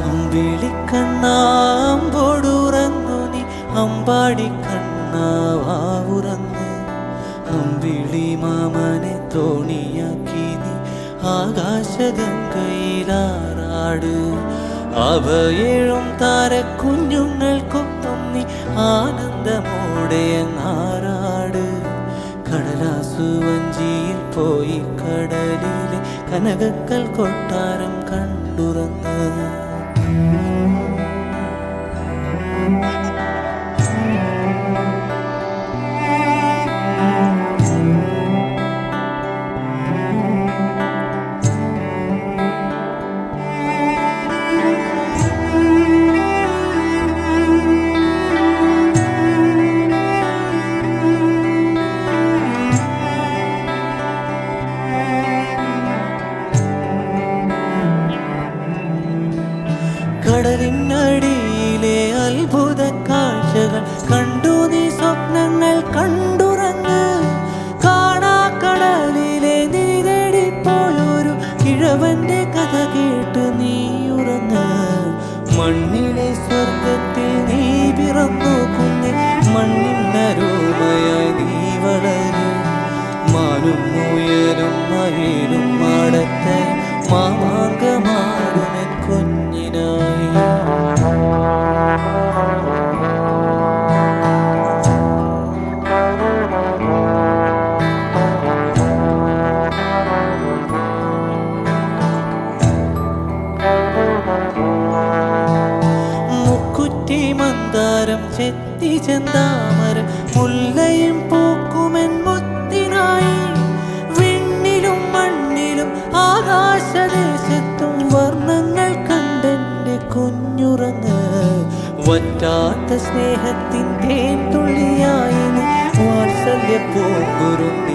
അമ്പിളിക്കണ്ണാമ്പോടുറങ്ങു നീ അമ്പാടി കണ്ണാവാവുറങ്ങ് അമ്പിളി മാമനെ തോണിയാക്കി നീ ആകാശഗംഗയിലാറാട് അവയേഴും താര കുഞ്ഞുങ്ങൾക്കൊപ്പം നീ ആനന്ദമോടെ അങ്ങാറാട് കടലാസു വഞ്ചിയിൽ പോയി കടലിലെ കനകക്കൽ കൊട്ടാരം കണ്ടുറങ്ങ് കടലിനടിയിലെ അത്ഭുത കാഴ്ചകൾ കണ്ടു നീ സ്വപ്നങ്ങൾ കണ്ടുറങ്ങ് കാണാക്കടലിലെ നീ തേടിപ്പോയൊരു കിഴവന്റെ കഥ കേട്ട് നീ ഉറങ്ങ് മണ്ണിലെ സ്വർഗത്തിൽ നീ പിറന്നു കുഞ്ഞ് മണ്ണിനരോമയായി നീ വളരും മാനും മുയലും മയിലും മാടത്തെ മാമാങ്കമാടുന്ന കുഞ്ഞിനായി മുക്കുറ്റി മന്ദാരം ചെത്തി ചെന്താമരം മുല്ലയും പൂക്കുമെൻ മുത്തിനായി വിണ്ണിലും മണ്ണിലും ആകാശദേശത്തും വർണ്ണങ്ങൾ കണ്ടെന്റെ കുഞ്ഞുറങ്ങ് വറ്റാത്ത സ്നേഹത്തിൻ തേൻ തുള്ളിയായി നീ വാത്സല്യ പൂങ്കുരുന്നി